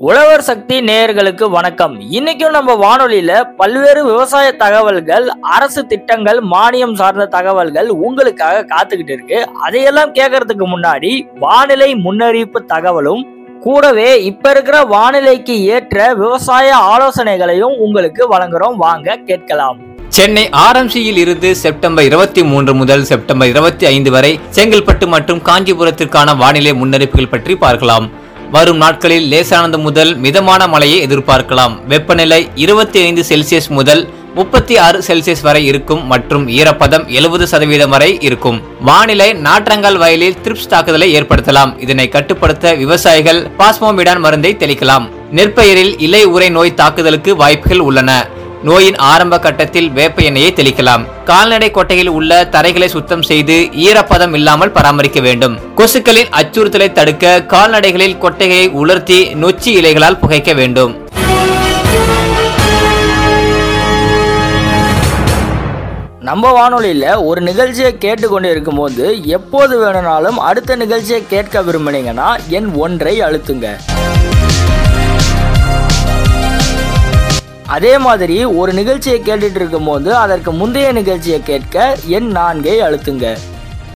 உழவர் சக்தி நேயர்களுக்கு வணக்கம் இன்னைக்கும் நம்ம வானொலியில பல்வேறு விவசாய தகவல்கள் அரசு திட்டங்கள் மானியம் சார்ந்த தகவல்கள் உங்களுக்காக காத்துக்கிட்டு இருக்கு அதையெல்லாம் கேட்கறதுக்கு முன்னாடி வானிலை முன்னறிவிப்பு தகவலும் கூடவே இப்ப இருக்கிற வானிலைக்கு ஏற்ற விவசாய ஆலோசனைகளையும் உங்களுக்கு வழங்குறோம் வாங்க கேட்கலாம் சென்னை ஆர்எம்சியில் இருந்து செப்டம்பர் இருபத்தி மூன்று முதல் செப்டம்பர் இருபத்தி ஐந்து வரை செங்கல்பட்டு மற்றும் காஞ்சிபுரத்திற்கான வானிலை முன்னறிப்புகள் பற்றி பார்க்கலாம் வரும் நாட்களில் லேசானது முதல் மிதமான மழையை எதிர்பார்க்கலாம் வெப்பநிலை இருபத்தி ஐந்து செல்சியஸ் முதல் முப்பத்தி ஆறு செல்சியஸ் வரை இருக்கும் மற்றும் ஈரப்பதம் எழுபது சதவீதம் வரை இருக்கும் வானிலை நாற்றங்கால் வயலில் த்ரிப்ஸ் தாக்குதலை ஏற்படுத்தலாம் இதனை கட்டுப்படுத்த விவசாயிகள் பாஸ்மோமிடான் மருந்தை தெளிக்கலாம் நெற்பயிரில் இலை உரை நோய் தாக்குதலுக்கு வாய்ப்புகள் உள்ளன நோயின் ஆரம்ப கட்டத்தில் வேப்ப எண்ணெயை தெளிக்கலாம் கால்நடை கொட்டையில் உள்ள தரைகளை சுத்தம் செய்து ஈரப்பதம் இல்லாமல் பராமரிக்க வேண்டும் கொசுக்களின் அச்சுறுத்தலை தடுக்க கால்நடைகளில் கொட்டையை உலர்த்தி நொச்சி இலைகளால் புகைக்க வேண்டும் நம்ம வானொலியில ஒரு நிகழ்ச்சியை கேட்டுக்கொண்டு இருக்கும்போது எப்போது வேணும்னாலும் அடுத்த நிகழ்ச்சியை கேட்க விரும்புனீங்கன்னா எண் ஒன்றை அழுத்துங்க அதே மாதிரி ஒரு நிகழ்ச்சியை கேட்டுட்டு இருக்கும்போது அதற்கு முந்தைய நிகழ்ச்சியை கேட்க எண் நான்கை அழுத்துங்க